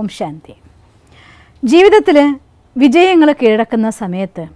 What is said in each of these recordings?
ഓം ശാന്തി ജീവിതത്തിൽ വിജയങ്ങൾ കീഴടക്കുന്ന സമയത്ത്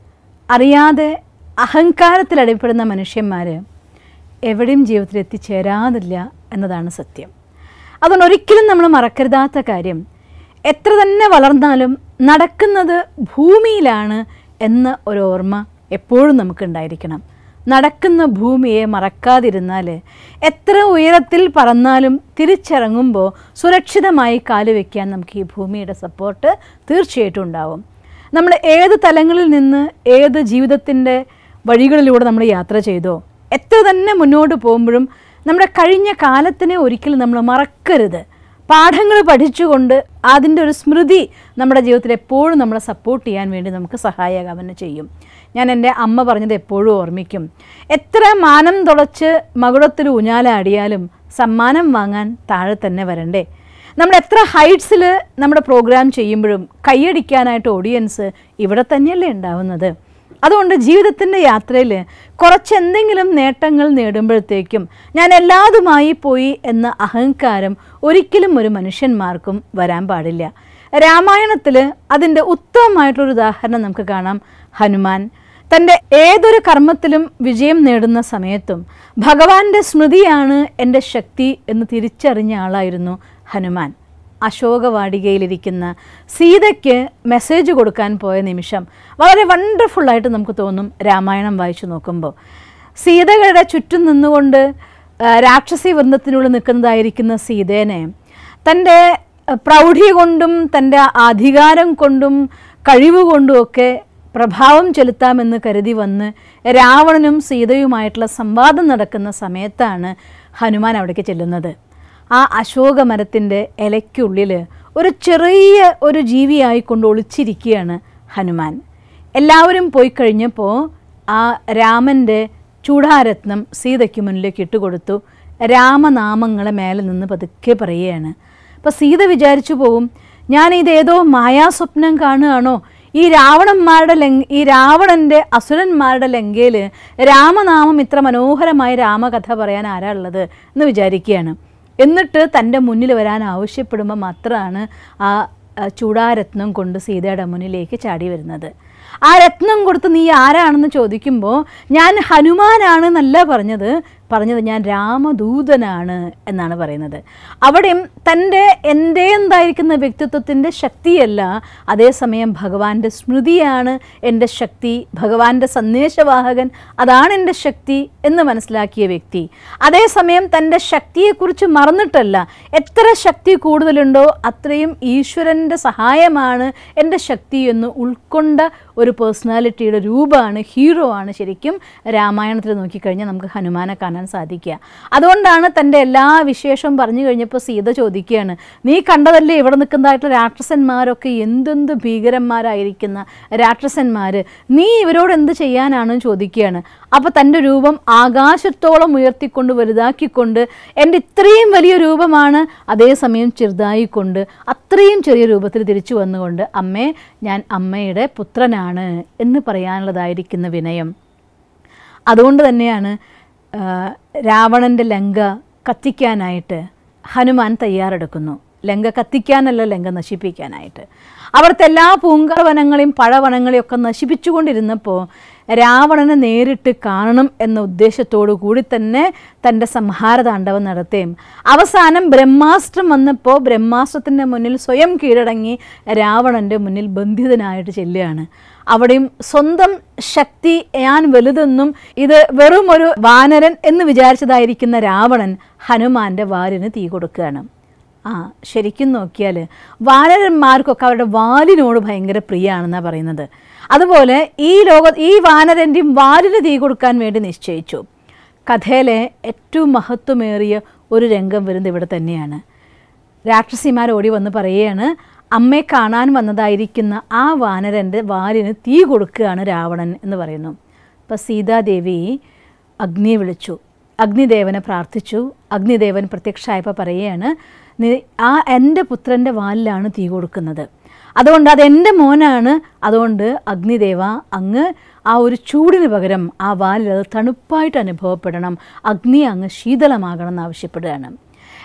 അറിയാതെ അഹങ്കാരത്തിൽ അടിപ്പെടുന്ന മനുഷ്യന്മാർ എവിടെയും ജീവിതത്തിൽ എത്തിച്ചേരാതില്ല എന്നതാണ് സത്യം അതുകൊണ്ട് ഒരിക്കലും നമ്മൾ മറക്കരുതാത്ത കാര്യം എത്ര തന്നെ വളർന്നാലും നടക്കുന്നത് ഭൂമിയിലാണ് എന്ന ഒരു ഓർമ്മ എപ്പോഴും നമുക്കുണ്ടായിരിക്കണം നടക്കുന്ന ഭൂമിയെ മറക്കാതിരുന്നാൽ എത്ര ഉയരത്തിൽ പറന്നാലും തിരിച്ചിറങ്ങുമ്പോൾ സുരക്ഷിതമായി കാല് വയ്ക്കാൻ നമുക്ക് ഈ ഭൂമിയുടെ സപ്പോർട്ട് തീർച്ചയായിട്ടും ഉണ്ടാവും നമ്മൾ ഏത് തലങ്ങളിൽ നിന്ന് ഏത് ജീവിതത്തിൻ്റെ വഴികളിലൂടെ നമ്മൾ യാത്ര ചെയ്തോ എത്ര തന്നെ മുന്നോട്ട് പോകുമ്പോഴും നമ്മുടെ കഴിഞ്ഞ കാലത്തിനെ ഒരിക്കലും നമ്മൾ മറക്കരുത് പാഠങ്ങൾ പഠിച്ചുകൊണ്ട് അതിൻ്റെ ഒരു സ്മൃതി നമ്മുടെ ജീവിതത്തിൽ എപ്പോഴും നമ്മളെ സപ്പോർട്ട് ചെയ്യാൻ വേണ്ടി നമുക്ക് സഹായകമാവുന്ന ചെയ്യും ഞാൻ എൻ്റെ അമ്മ പറഞ്ഞത് എപ്പോഴും ഓർമ്മിക്കും എത്ര മാനം തുളച്ച് മകുടത്തിൽ ഊഞ്ഞാലാടിയാലും സമ്മാനം വാങ്ങാൻ താഴെ തന്നെ വരണ്ടേ നമ്മൾ എത്ര ഹൈറ്റ്സിൽ നമ്മുടെ പ്രോഗ്രാം ചെയ്യുമ്പോഴും കൈയടിക്കാനായിട്ട് ഓഡിയൻസ് ഇവിടെ തന്നെയല്ലേ ഉണ്ടാവുന്നത് അതുകൊണ്ട് ജീവിതത്തിൻ്റെ യാത്രയിൽ കുറച്ച് എന്തെങ്കിലും നേട്ടങ്ങൾ നേടുമ്പോഴത്തേക്കും ഞാൻ എല്ലാതുമായി പോയി എന്ന അഹങ്കാരം ഒരിക്കലും ഒരു മനുഷ്യന്മാർക്കും വരാൻ പാടില്ല രാമായണത്തിൽ അതിൻ്റെ ഉത്തമമായിട്ടുള്ളൊരു ഉദാഹരണം നമുക്ക് കാണാം ഹനുമാൻ തൻ്റെ ഏതൊരു കർമ്മത്തിലും വിജയം നേടുന്ന സമയത്തും ഭഗവാന്റെ സ്മൃതിയാണ് എൻ്റെ ശക്തി എന്ന് തിരിച്ചറിഞ്ഞ ആളായിരുന്നു ഹനുമാൻ അശോകവാടികയിലിരിക്കുന്ന സീതയ്ക്ക് മെസ്സേജ് കൊടുക്കാൻ പോയ നിമിഷം വളരെ വണ്ടർഫുള്ളായിട്ട് നമുക്ക് തോന്നും രാമായണം വായിച്ചു നോക്കുമ്പോൾ സീതകളുടെ ചുറ്റും നിന്നുകൊണ്ട് ആ, രാക്ഷസി വൃന്ദത്തിനുള്ളിൽ നിൽക്കുന്നതായിരിക്കുന്ന സീതേനെ തൻ്റെ പ്രൗഢി കൊണ്ടും തൻ്റെ അധികാരം കൊണ്ടും കഴിവ് കൊണ്ടുമൊക്കെ പ്രഭാവം ചെലുത്താമെന്ന് കരുതി വന്ന് രാവണനും സീതയുമായിട്ടുള്ള സംവാദം നടക്കുന്ന സമയത്താണ് ഹനുമാൻ അവിടേക്ക് ചെല്ലുന്നത് ആ അശോക മരത്തിൻ്റെ ഇലയ്ക്കുള്ളിൽ ഒരു ചെറിയ ഒരു ജീവിയായിക്കൊണ്ട് ഒളിച്ചിരിക്കുകയാണ് ഹനുമാൻ എല്ലാവരും പോയി കഴിഞ്ഞപ്പോൾ ആ രാമൻ്റെ ചൂടാരത്നം സീതയ്ക്ക് മുന്നിലേക്ക് ഇട്ടുകൊടുത്തു രാമനാമങ്ങളെ മേലെ നിന്ന് പതുക്കെ പറയുകയാണ് അപ്പോൾ സീത വിചാരിച്ചു പോവും ഞാൻ ഇതേതോ മായാസ്വപ്നം കാണുകയാണോ ഈ രാവണന്മാരുടെ ലങ്ക ഈ രാവണൻ്റെ അസുരന്മാരുടെ ലങ്കയിൽ രാമനാമം ഇത്ര മനോഹരമായ രാമകഥ പറയാൻ ആരാ ഉള്ളത് എന്ന് വിചാരിക്കുകയാണ് എന്നിട്ട് തൻ്റെ മുന്നിൽ വരാൻ ആവശ്യപ്പെടുമ്പോൾ മാത്രമാണ് ആ ആ ചൂടാരത്നം കൊണ്ട് സീതയുടെ മുന്നിലേക്ക് ചാടി വരുന്നത് ആ രത്നം കൊടുത്ത് നീ ആരാണെന്ന് ചോദിക്കുമ്പോൾ ഞാൻ ഹനുമാനാണെന്നല്ല പറഞ്ഞത് പറഞ്ഞത് ഞാൻ രാമദൂതനാണ് എന്നാണ് പറയുന്നത് അവിടെയും തൻ്റെ എൻ്റെ എന്തായിരിക്കുന്ന വ്യക്തിത്വത്തിൻ്റെ ശക്തിയല്ല അതേസമയം ഭഗവാന്റെ സ്മൃതിയാണ് എൻ്റെ ശക്തി ഭഗവാന്റെ സന്ദേശവാഹകൻ അതാണ് എൻ്റെ ശക്തി എന്ന് മനസ്സിലാക്കിയ വ്യക്തി അതേസമയം തൻ്റെ ശക്തിയെക്കുറിച്ച് മറന്നിട്ടല്ല എത്ര ശക്തി കൂടുതലുണ്ടോ അത്രയും ഈശ്വരൻ്റെ സഹായമാണ് എൻ്റെ ശക്തി എന്ന് ഉൾക്കൊണ്ട ഒരു പേഴ്സണാലിറ്റിയുടെ രൂപമാണ് ഹീറോ ആണ് ശരിക്കും രാമായണത്തിൽ നോക്കിക്കഴിഞ്ഞാൽ നമുക്ക് ഹനുമാനെ കാണാൻ സാധിക്കുക അതുകൊണ്ടാണ് തൻ്റെ എല്ലാ വിശേഷവും പറഞ്ഞു കഴിഞ്ഞപ്പോൾ സീത ചോദിക്കുകയാണ് നീ കണ്ടതല്ലേ ഇവിടെ നിൽക്കുന്നതായിട്ടുള്ള രാക്ഷസന്മാരൊക്കെ എന്തെന്ത് ഭീകരന്മാരായിരിക്കുന്ന രാക്ഷസന്മാർ നീ ഇവരോട് എന്ത് ചെയ്യാനാണെന്ന് ചോദിക്കുകയാണ് അപ്പോൾ തൻ്റെ രൂപം ആകാശത്തോളം ഉയർത്തിക്കൊണ്ട് വലുതാക്കിക്കൊണ്ട് എൻ്റെ ഇത്രയും വലിയ രൂപമാണ് അതേസമയം ചെറുതായിക്കൊണ്ട് അത്രയും ചെറിയ രൂപത്തിൽ തിരിച്ചു വന്നുകൊണ്ട് അമ്മേ ഞാൻ അമ്മയുടെ പുത്രനാണ് എന്ന് പറയാനുള്ളതായിരിക്കുന്ന വിനയം അതുകൊണ്ട് തന്നെയാണ് ആ, രാവണൻ്റെ ലങ്ക കത്തിക്കാനായിട്ട് ഹനുമാൻ തയ്യാറെടുക്കുന്നു ലങ്ക കത്തിക്കാനല്ല ലങ്ക നശിപ്പിക്കാനായിട്ട് അവിടുത്തെ എല്ലാ പൂങ്കവനങ്ങളെയും പഴവനങ്ങളെയും ഒക്കെ നശിപ്പിച്ചുകൊണ്ടിരുന്നപ്പോൾ രാവണനെ നേരിട്ട് കാണണം എന്ന ഉദ്ദേശത്തോടു കൂടി തന്നെ തൻ്റെ സംഹാരതാണ്ഡവം നടത്തുകയും അവസാനം ബ്രഹ്മാസ്ത്രം വന്നപ്പോൾ ബ്രഹ്മാസ്ത്രത്തിൻ്റെ മുന്നിൽ സ്വയം കീഴടങ്ങി രാവണൻ്റെ മുന്നിൽ ബന്ധിതനായിട്ട് ചെല്ലുകയാണ് അവിടെയും സ്വന്തം ശക്തി ഞാൻ വലുതെന്നും ഇത് വെറും ഒരു വാനരൻ എന്ന് വിചാരിച്ചതായിരിക്കുന്ന രാവണൻ ഹനുമാന്റെ വാലിന് തീ കൊടുക്കുകയാണ് ആ ശരിക്കും നോക്കിയാൽ വാനരന്മാർക്കൊക്കെ അവരുടെ വാലിനോട് ഭയങ്കര പ്രിയമാണെന്നാണ് പറയുന്നത് അതുപോലെ ഈ ലോക ഈ വാനരൻ്റെയും വാലിന് തീ കൊടുക്കാൻ വേണ്ടി നിശ്ചയിച്ചു കഥയിലെ ഏറ്റവും മഹത്വമേറിയ ഒരു രംഗം വരുന്നത് ഇവിടെ തന്നെയാണ് രാക്ഷസിമാർ ഓടി വന്ന് പറയുകയാണ് അമ്മയെ കാണാൻ വന്നതായിരിക്കുന്ന ആ വാനരൻ്റെ വാലിന് തീ കൊടുക്കുകയാണ് രാവണൻ എന്ന് പറയുന്നു അപ്പോൾ സീതാദേവി അഗ്നിയെ വിളിച്ചു അഗ്നിദേവനെ പ്രാർത്ഥിച്ചു അഗ്നിദേവൻ പ്രത്യക്ഷമായപ്പോൾ പറയുകയാണ് നീ ആ എൻ്റെ പുത്രൻ്റെ വാലിലാണ് തീ കൊടുക്കുന്നത് അതുകൊണ്ട് അത് എൻ്റെ മോനാണ് അതുകൊണ്ട് അഗ്നിദേവ അങ്ങ് ആ ഒരു ചൂടിന് പകരം ആ വാലിൽ അത് തണുപ്പായിട്ട് അനുഭവപ്പെടണം അഗ്നി അങ്ങ് ശീതളമാകണം എന്ന് ആവശ്യപ്പെടുകയാണ്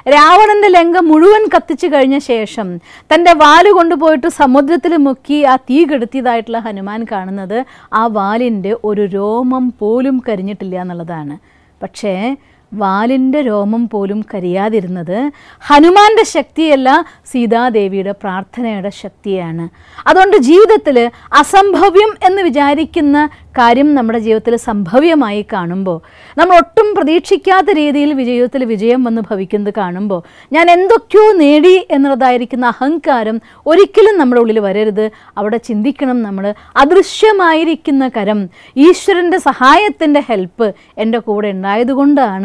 രാവണന്റെ ലങ്ക മുഴുവൻ കത്തിച്ചു കഴിഞ്ഞ ശേഷം തൻ്റെ വാല് കൊണ്ടുപോയിട്ട് സമുദ്രത്തിൽ മുക്കി ആ തീ കെടുത്തിയതായിട്ടുള്ള ഹനുമാൻ കാണുന്നത് ആ വാലിൻ്റെ ഒരു രോമം പോലും കരിഞ്ഞിട്ടില്ല എന്നുള്ളതാണ് പക്ഷേ വാലിൻ്റെ രോമം പോലും കരിയാതിരുന്നത് ഹനുമാന്റെ ശക്തിയല്ല സീതാദേവിയുടെ പ്രാർത്ഥനയുടെ ശക്തിയാണ് അതുകൊണ്ട് ജീവിതത്തിൽ അസംഭവ്യം എന്ന് വിചാരിക്കുന്ന കാര്യം നമ്മുടെ ജീവിതത്തിൽ സംഭവ്യമായി കാണുമ്പോൾ നമ്മൾ ഒട്ടും പ്രതീക്ഷിക്കാത്ത രീതിയിൽ വിജയത്തിൽ വിജയം വന്ന് ഭവിക്കുന്നത് കാണുമ്പോൾ ഞാൻ എന്തൊക്കെയോ നേടി എന്നുള്ളതായിരിക്കുന്ന അഹങ്കാരം ഒരിക്കലും നമ്മുടെ ഉള്ളിൽ വരരുത് അവിടെ ചിന്തിക്കണം നമ്മൾ അദൃശ്യമായിരിക്കുന്ന കരം ഈശ്വരൻ്റെ സഹായത്തിൻ്റെ ഹെൽപ്പ് എൻ്റെ കൂടെ ഉണ്ടായതുകൊണ്ടാണ്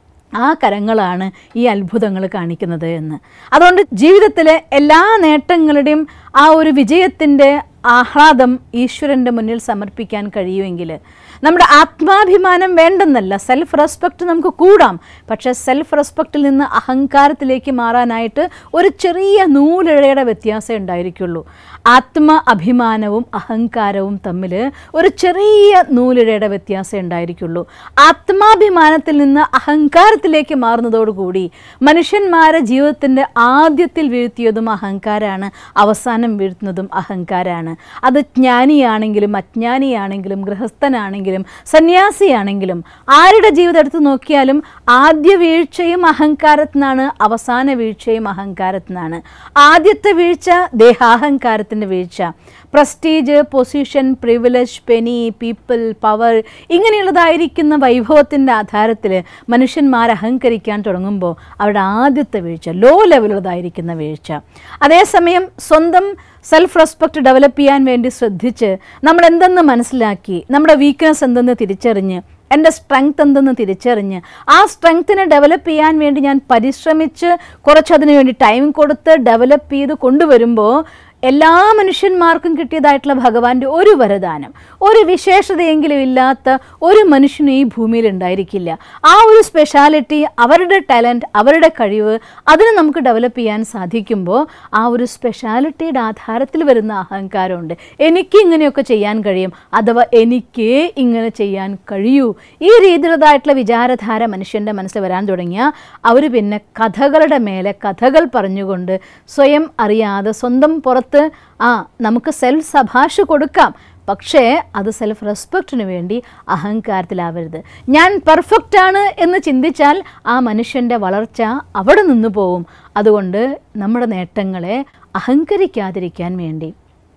ആ കരങ്ങളാണ് ഈ അത്ഭുതങ്ങൾ കാണിക്കുന്നത് എന്ന് അതുകൊണ്ട് ജീവിതത്തിലെ എല്ലാ നേട്ടങ്ങളുടെയും ആ ഒരു വിജയത്തിൻ്റെ ആഹ്ലാദം ഈശ്വരൻ്റെ മുന്നിൽ സമർപ്പിക്കാൻ കഴിയുമെങ്കിൽ നമ്മുടെ ആത്മാഭിമാനം വേണ്ടെന്നല്ല സെൽഫ് റെസ്പെക്റ്റ് നമുക്ക് കൂടാം പക്ഷേ സെൽഫ് റെസ്പെക്റ്റിൽ നിന്ന് അഹങ്കാരത്തിലേക്ക് മാറാനായിട്ട് ഒരു ചെറിയ നൂലിഴയുടെ വ്യത്യാസം ഉണ്ടായിരിക്കുള്ളൂ ആത്മ അഭിമാനവും അഹങ്കാരവും തമ്മിൽ ഒരു ചെറിയ നൂലിഴയുടെ വ്യത്യാസം ഉണ്ടായിരിക്കുള്ളൂ ആത്മാഭിമാനത്തിൽ നിന്ന് അഹങ്കാരത്തിലേക്ക് മാറുന്നതോടുകൂടി മനുഷ്യന്മാരെ ജീവിതത്തിൻ്റെ ആദ്യത്തിൽ വീഴ്ത്തിയതും അഹങ്കാരാണ് അവസാനം വീഴ്ത്തുന്നതും അഹങ്കാരാണ് അത് ജ്ഞാനിയാണെങ്കിലും അജ്ഞാനിയാണെങ്കിലും ഗൃഹസ്ഥനാണെങ്കിലും സന്യാസിയാണെങ്കിലും ആരുടെ ജീവിതം എടുത്ത് നോക്കിയാലും ആദ്യ വീഴ്ചയും അഹങ്കാരത്തിനാണ് അവസാന വീഴ്ചയും അഹങ്കാരത്തിനാണ് ആദ്യത്തെ വീഴ്ച ദേഹാഹങ്കാരത്തിൻ്റെ വീഴ്ച prestige position privilege penny people power ഇങ്ങനെയുള്ളതായിരിക്കുന്ന വൈഭവത്തിൻ്റെ ആധാരത്തിൽ മനുഷ്യന്മാർ അഹങ്കരിക്കാൻ തുടങ്ങുമ്പോൾ അവരുടെ ആദ്യത്തെ വീഴ്ച ലോ ലെവലുള്ളതായിരിക്കുന്ന വീഴ്ച അതേസമയം സ്വന്തം സെൽഫ് റെസ്പെക്റ്റ് ഡെവലപ്പ് ചെയ്യാൻ വേണ്ടി ശ്രദ്ധിച്ച് നമ്മൾ എന്തെന്ന് മനസ്സിലാക്കി നമ്മുടെ വീക്ക്നെസ് എന്തെന്ന് തിരിച്ചറിഞ്ഞ് എൻ്റെ സ്ട്രെങ്ത് എന്തെന്ന് തിരിച്ചറിഞ്ഞ് ആ സ്ട്രെങ്ത്തിനെ ഡെവലപ്പ് ചെയ്യാൻ വേണ്ടി ഞാൻ പരിശ്രമിച്ച് കുറച്ചതിന് വേണ്ടി ടൈം കൊടുത്ത് ഡെവലപ്പ് ചെയ്ത് കൊണ്ടുവരുമ്പോൾ എല്ലാ മനുഷ്യന്മാർക്കും കിട്ടിയതായിട്ടുള്ള ഭഗവാന്റെ ഒരു വരദാനം ഒരു വിശേഷതയെങ്കിലും ഇല്ലാത്ത ഒരു മനുഷ്യനും ഈ ഭൂമിയിൽ ഉണ്ടായിരിക്കില്ല ആ ഒരു സ്പെഷ്യാലിറ്റി അവരുടെ ടാലൻറ്റ് അവരുടെ കഴിവ് അതിന് നമുക്ക് ഡെവലപ്പ് ചെയ്യാൻ സാധിക്കുമ്പോൾ ആ ഒരു സ്പെഷ്യാലിറ്റിയുടെ ആധാരത്തിൽ വരുന്ന അഹങ്കാരമുണ്ട് എനിക്ക് ഇങ്ങനെയൊക്കെ ചെയ്യാൻ കഴിയും അഥവാ എനിക്ക് ഇങ്ങനെ ചെയ്യാൻ കഴിയൂ ഈ രീതിയിലുള്ളതായിട്ടുള്ള വിചാരധാര മനുഷ്യൻ്റെ മനസ്സിൽ വരാൻ തുടങ്ങിയാൽ അവർ പിന്നെ കഥകളുടെ മേലെ കഥകൾ പറഞ്ഞുകൊണ്ട് സ്വയം അറിയാതെ സ്വന്തം പുറത്ത് ആ നമുക്ക് സെൽഫ് സഭാഷ കൊടുക്കാം പക്ഷേ അത് സെൽഫ് റെസ്പെക്റ്റിന് വേണ്ടി അഹങ്കാരത്തിലാവരുത് ഞാൻ പെർഫെക്റ്റ് ആണ് എന്ന് ചിന്തിച്ചാൽ ആ മനുഷ്യൻ്റെ വളർച്ച അവിടെ നിന്ന് പോവും അതുകൊണ്ട് നമ്മുടെ നേട്ടങ്ങളെ അഹങ്കരിക്കാതിരിക്കാൻ വേണ്ടി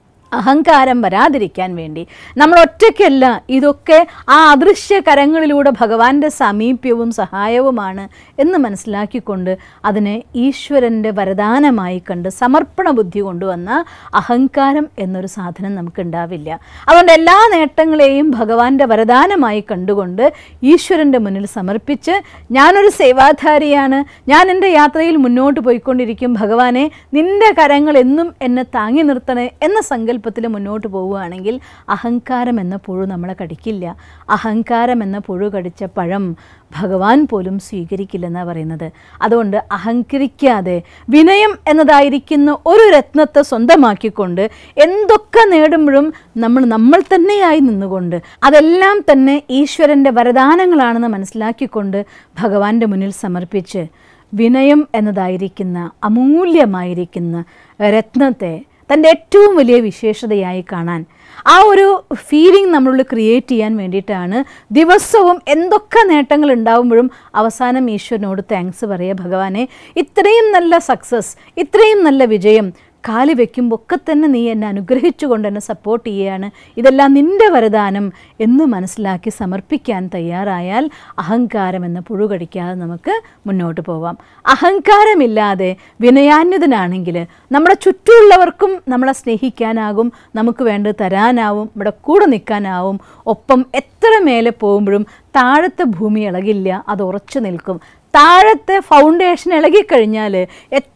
അഹങ്കാരം വരാതിരിക്കാൻ വേണ്ടി നമ്മൾ ഒറ്റയ്ക്കല്ല ഇതൊക്കെ ആ അദൃശ്യ കരങ്ങളിലൂടെ ഭഗവാന്റെ സമീപ്യവും സഹായവുമാണ് എന്ന് മനസ്സിലാക്കിക്കൊണ്ട് അതിനെ ഈശ്വരൻ്റെ വരദാനമായി കണ്ട് സമർപ്പണ ബുദ്ധി കൊണ്ടുവന്ന അഹങ്കാരം എന്നൊരു സാധനം നമുക്കുണ്ടാവില്ല അതുകൊണ്ട് എല്ലാ നേട്ടങ്ങളെയും ഭഗവാന്റെ വരദാനമായി കണ്ടുകൊണ്ട് ഈശ്വരൻ്റെ മുന്നിൽ സമർപ്പിച്ച് ഞാനൊരു സേവാധാരിയാണ് ഞാൻ എൻ്റെ യാത്രയിൽ മുന്നോട്ട് പോയിക്കൊണ്ടിരിക്കും ഭഗവാനെ നിന്റെ കരങ്ങൾ എന്നും എന്നെ താങ്ങി നിർത്തണേ എന്ന സങ്കല്പത്തിൽ മുന്നോട്ട് പോവുകയാണെങ്കിൽ അഹങ്കാരം എന്ന പുഴു നമ്മളെ കടിക്കില്ല അഹങ്കാരം എന്ന പുഴു കടിച്ച പഴം ഭഗവാൻ പോലും സ്വീകരിക്കില്ലെന്നാണ് പറയുന്നത് അതുകൊണ്ട് അഹങ്കരിക്കാതെ വിനയം എന്നതായിരിക്കുന്ന ഒരു രത്നത്തെ സ്വന്തമാക്കിക്കൊണ്ട് എന്തൊക്കെ നേടുമ്പോഴും നമ്മൾ നമ്മൾ തന്നെയായി നിന്നുകൊണ്ട് അതെല്ലാം തന്നെ ഈശ്വരൻ്റെ വരദാനങ്ങളാണെന്ന് മനസ്സിലാക്കിക്കൊണ്ട് ഭഗവാന്റെ മുന്നിൽ സമർപ്പിച്ച് വിനയം എന്നതായിരിക്കുന്ന അമൂല്യമായിരിക്കുന്ന രത്നത്തെ തൻ്റെ ഏറ്റവും വലിയ വിശേഷതയായി കാണാൻ ആ ഒരു ഫീലിംഗ് നമ്മളുള്ളിൽ ക്രിയേറ്റ് ചെയ്യാൻ വേണ്ടിയിട്ടാണ് ദിവസവും എന്തൊക്കെ നേട്ടങ്ങൾ ഉണ്ടാവുമ്പോഴും അവസാനം ഈശ്വരനോട് താങ്ക്സ് പറയുക ഭഗവാനെ ഇത്രയും നല്ല സക്സസ് ഇത്രയും നല്ല വിജയം കാല് വെക്കുമ്പോൾ ഒക്കെ തന്നെ നീ എന്നെ അനുഗ്രഹിച്ചുകൊണ്ട് എന്നെ സപ്പോർട്ട് ചെയ്യുകയാണ് ഇതെല്ലാം നിൻ്റെ വരദാനം എന്ന് മനസ്സിലാക്കി സമർപ്പിക്കാൻ തയ്യാറായാൽ അഹങ്കാരം എന്ന പുഴു കടിക്കാതെ നമുക്ക് മുന്നോട്ട് പോവാം അഹങ്കാരമില്ലാതെ വിനയാന്വിതനാണെങ്കിൽ നമ്മുടെ ചുറ്റുമുള്ളവർക്കും നമ്മളെ സ്നേഹിക്കാനാകും നമുക്ക് വേണ്ടത് തരാനാവും നമ്മുടെ കൂടെ നിൽക്കാനാവും ഒപ്പം എത്ര മേലെ പോകുമ്പോഴും താഴത്തെ ഭൂമി ഇളകില്ല അത് ഉറച്ചു നിൽക്കും താഴത്തെ ഫൗണ്ടേഷൻ ഇളകിക്കഴിഞ്ഞാൽ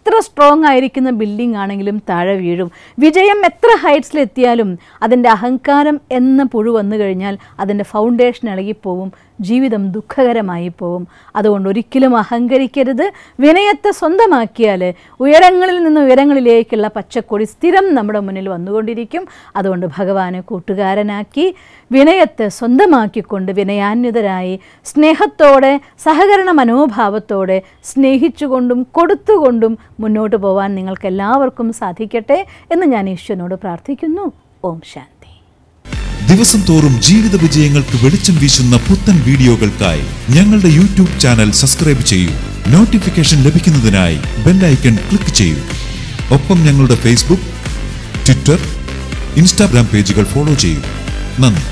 എത്ര സ്ട്രോങ് ആയിരിക്കുന്ന ബിൽഡിംഗ് ആണെങ്കിലും താഴെ വീഴും വിജയം എത്ര ഹൈറ്റ്സിലെത്തിയാലും അതിൻ്റെ അഹങ്കാരം എന്ന പുഴു വന്നു കഴിഞ്ഞാൽ അതിൻ്റെ ഫൗണ്ടേഷൻ ഇളകിപ്പോവും ജീവിതം ദുഃഖകരമായി പോവും അതുകൊണ്ട് ഒരിക്കലും അഹങ്കരിക്കരുത് വിനയത്തെ സ്വന്തമാക്കിയാൽ ഉയരങ്ങളിൽ നിന്ന് ഉയരങ്ങളിലേക്കുള്ള പച്ചക്കൊടി സ്ഥിരം നമ്മുടെ മുന്നിൽ വന്നുകൊണ്ടിരിക്കും അതുകൊണ്ട് ഭഗവാനെ കൂട്ടുകാരനാക്കി വിനയത്തെ സ്വന്തമാക്കിക്കൊണ്ട് വിനയാന്വിതരായി സ്നേഹത്തോടെ സഹകരണ മനോഭാവത്തോടെ സ്നേഹിച്ചുകൊണ്ടും കൊടുത്തുകൊണ്ടും മുന്നോട്ട് പോകാൻ നിങ്ങൾക്ക് എല്ലാവർക്കും സാധിക്കട്ടെ എന്ന് ഞാൻ ഈശ്വരനോട് പ്രാർത്ഥിക്കുന്നു ഓം ശാന്തി ദിവസം തോറും ജീവിത വിജയങ്ങൾക്ക് വെളിച്ചം വീശുന്ന പുത്തൻ വീഡിയോകൾക്കായി ഞങ്ങളുടെ യൂട്യൂബ് ചാനൽ സബ്സ്ക്രൈബ് ചെയ്യൂ നോട്ടിഫിക്കേഷൻ ലഭിക്കുന്നതിനായി ബെല്ലൈക്കൺ ക്ലിക്ക് ചെയ്യൂ ഒപ്പം ഞങ്ങളുടെ ഫേസ്ബുക്ക് ട്വിറ്റർ ഇൻസ്റ്റാഗ്രാം പേജുകൾ ഫോളോ ചെയ്യൂ നന്ദി